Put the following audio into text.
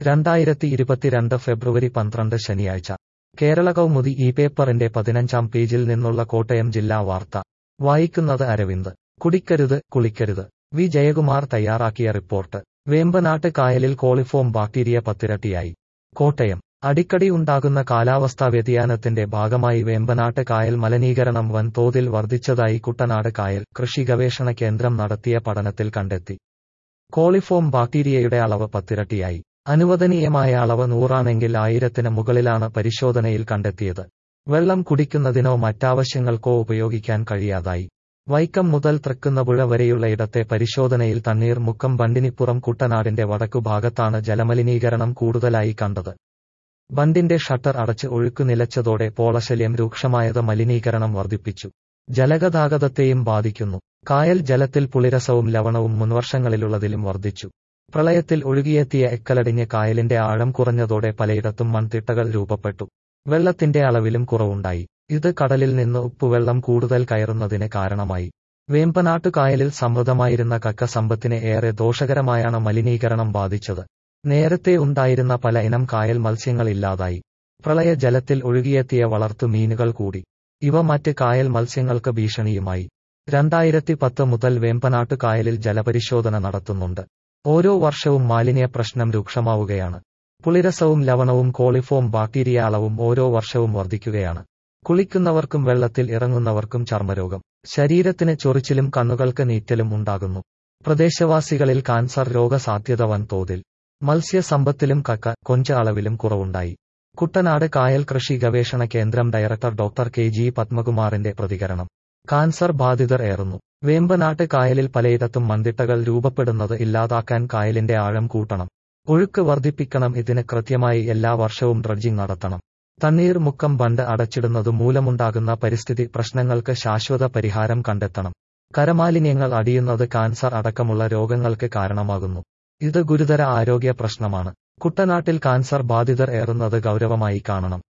രണ്ടായിരത്തി ഇരുപത്തിരണ്ട് ഫെബ്രുവരി പന്ത്രണ്ട് ശനിയാഴ്ച കേരള കൗമുദി ഈ പേപ്പറിന്റെ പതിനഞ്ചാം പേജിൽ നിന്നുള്ള കോട്ടയം ജില്ലാ വാർത്ത വായിക്കുന്നത് അരവിന്ദ് കുടിക്കരുത് കുളിക്കരുത് വി ജയകുമാർ തയ്യാറാക്കിയ റിപ്പോർട്ട് വേമ്പനാട്ട് കായലിൽ കോളിഫോം ബാക്ടീരിയ പത്തിരട്ടിയായി കോട്ടയം അടിക്കടി ഉണ്ടാകുന്ന കാലാവസ്ഥാ വ്യതിയാനത്തിന്റെ ഭാഗമായി വേമ്പനാട്ട് കായൽ മലിനീകരണം വൻതോതിൽ വർദ്ധിച്ചതായി കുട്ടനാട് കായൽ കൃഷി ഗവേഷണ കേന്ദ്രം നടത്തിയ പഠനത്തിൽ കണ്ടെത്തി കോളിഫോം ബാക്ടീരിയയുടെ അളവ് പത്തിരട്ടിയായി അനുവദനീയമായ അളവ് നൂറാണെങ്കിൽ ആയിരത്തിന് മുകളിലാണ് പരിശോധനയിൽ കണ്ടെത്തിയത് വെള്ളം കുടിക്കുന്നതിനോ മറ്റാവശ്യങ്ങൾക്കോ ഉപയോഗിക്കാൻ കഴിയാതായി വൈക്കം മുതൽ തൃക്കുന്നപുഴ വരെയുള്ള ഇടത്തെ പരിശോധനയിൽ തണ്ണീർ മുക്കം ബണ്ടിനിപ്പുറം കുട്ടനാടിന്റെ വടക്കുഭാഗത്താണ് ജലമലിനീകരണം കൂടുതലായി കണ്ടത് ബണ്ടിന്റെ ഷട്ടർ അടച്ച് ഒഴുക്കു നിലച്ചതോടെ പോളശല്യം രൂക്ഷമായത് മലിനീകരണം വർദ്ധിപ്പിച്ചു ജലഗതാഗതത്തെയും ബാധിക്കുന്നു കായൽ ജലത്തിൽ പുളിരസവും ലവണവും മുൻവർഷങ്ങളിലുള്ളതിലും വർദ്ധിച്ചു പ്രളയത്തിൽ ഒഴുകിയെത്തിയ എക്കലടിഞ്ഞ് കായലിന്റെ ആഴം കുറഞ്ഞതോടെ പലയിടത്തും മൺതിട്ടകൾ രൂപപ്പെട്ടു വെള്ളത്തിന്റെ അളവിലും കുറവുണ്ടായി ഇത് കടലിൽ നിന്ന് ഉപ്പുവെള്ളം കൂടുതൽ കയറുന്നതിന് കാരണമായി വേമ്പനാട്ടു കായലിൽ സമൃദ്ധമായിരുന്ന കക്ക സമ്പത്തിനെ ഏറെ ദോഷകരമായാണ് മലിനീകരണം ബാധിച്ചത് നേരത്തെ ഉണ്ടായിരുന്ന പല ഇനം കായൽ മത്സ്യങ്ങൾ ഇല്ലാതായി പ്രളയ ജലത്തിൽ ഒഴുകിയെത്തിയ വളർത്തു മീനുകൾ കൂടി ഇവ മറ്റ് കായൽ മത്സ്യങ്ങൾക്ക് ഭീഷണിയുമായി രണ്ടായിരത്തി പത്ത് മുതൽ വേമ്പനാട്ടു കായലിൽ ജലപരിശോധന നടത്തുന്നുണ്ട് ഓരോ വർഷവും മാലിന്യ പ്രശ്നം രൂക്ഷമാവുകയാണ് പുളിരസവും ലവണവും കോളിഫോം ബാക്ടീരിയ അളവും ഓരോ വർഷവും വർദ്ധിക്കുകയാണ് കുളിക്കുന്നവർക്കും വെള്ളത്തിൽ ഇറങ്ങുന്നവർക്കും ചർമ്മരോഗം ശരീരത്തിന് ചൊറിച്ചിലും കണ്ണുകൾക്ക് നീറ്റലും ഉണ്ടാകുന്നു പ്രദേശവാസികളിൽ കാൻസർ രോഗസാധ്യത വൻതോതിൽ മത്സ്യസമ്പത്തിലും കക്ക കൊഞ്ച അളവിലും കുറവുണ്ടായി കുട്ടനാട് കായൽ കൃഷി ഗവേഷണ കേന്ദ്രം ഡയറക്ടർ ഡോക്ടർ കെ ജി പത്മകുമാറിന്റെ പ്രതികരണം കാൻസർ ബാധിതർ ഏറുന്നു വേമ്പനാട്ട് കായലിൽ പലയിടത്തും മന്തിട്ടകൾ രൂപപ്പെടുന്നത് ഇല്ലാതാക്കാൻ കായലിന്റെ ആഴം കൂട്ടണം ഒഴുക്ക് വർദ്ധിപ്പിക്കണം ഇതിന് കൃത്യമായി എല്ലാ വർഷവും ഡ്രഡ്ജിംഗ് നടത്തണം തണ്ണീർ മുക്കം ബണ്ട് അടച്ചിടുന്നതു മൂലമുണ്ടാകുന്ന പരിസ്ഥിതി പ്രശ്നങ്ങൾക്ക് ശാശ്വത പരിഹാരം കണ്ടെത്തണം കരമാലിന്യങ്ങൾ അടിയുന്നത് കാൻസർ അടക്കമുള്ള രോഗങ്ങൾക്ക് കാരണമാകുന്നു ഇത് ഗുരുതര ആരോഗ്യ പ്രശ്നമാണ് കുട്ടനാട്ടിൽ കാൻസർ ബാധിതർ ഏറുന്നത് ഗൗരവമായി കാണണം